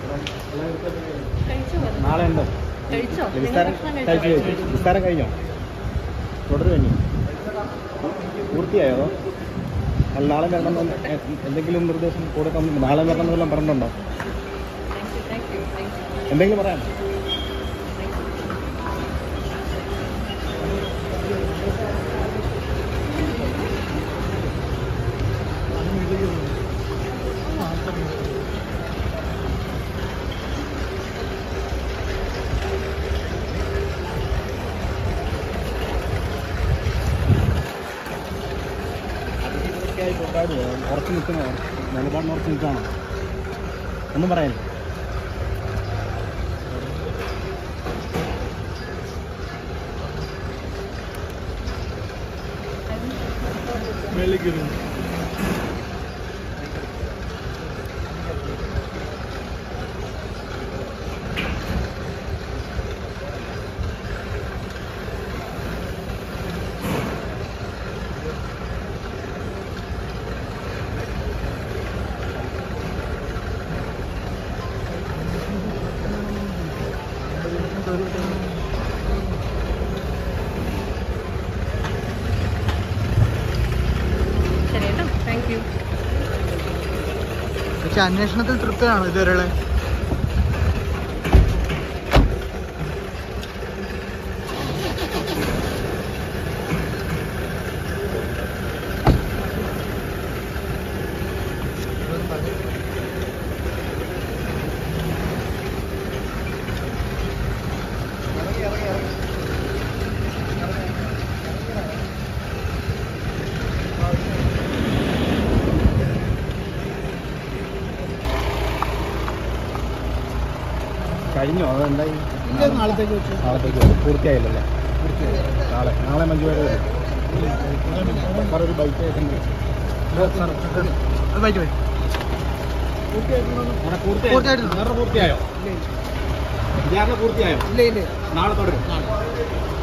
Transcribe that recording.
കഴിച്ചോ അത്? നാളെ ഉണ്ടോ കഴിച്ചോ നിങ്ങൾ വിസ്താരം ഭക്ഷണം കഴിച്ചു കഴിച്ചോ കഴിച്ചു വിസ്താരം കഴിഞ്ഞോ തുടർ കഴിഞ്ഞു പൂർത്തിയായോ അല്ല നാളെ വരണം എന്ന് എ- എന്തെങ്കിലും നിർദ്ദേശം കൊടുക്കാൻ നാളെ വരണം എന്നെല്ലാം പറഞ്ഞിട്ടുണ്ടോ thank you thank you thank you എന്തെങ്കിലും പറയാം ഉറച്ചു നിൽക്കണോ നിലപാടിന് ഉറച്ചു നിൽക്കണോ ഒന്നും പറയാൻ ശരി കേട്ടോ താങ്ക് യു പക്ഷെ അന്വേഷണത്തിൽ തൃപ്തനാണോ ഇതുവരെയുള്ള കഴിഞ്ഞോ അതെന്തായി ഇല്ല, നാളത്തേക്ക് വെച്ചു. നാളത്തേക്ക് വെച്ചു. പൂർത്തിയായില്ലല്ലേ നാളെ നാളെ മഞ്ജു വരെ വരും സാർ ഒരു ബൈക്ക് ആയിട്ടുണ്ട് അത് വൈകിട്ട് വരും പൂർത്തിയായിട്ടില്ല. പൂർത്തിയായോ വിചാരണ പൂർത്തിയായോ ഇല്ല ഇല്ല നാളെ തുടരും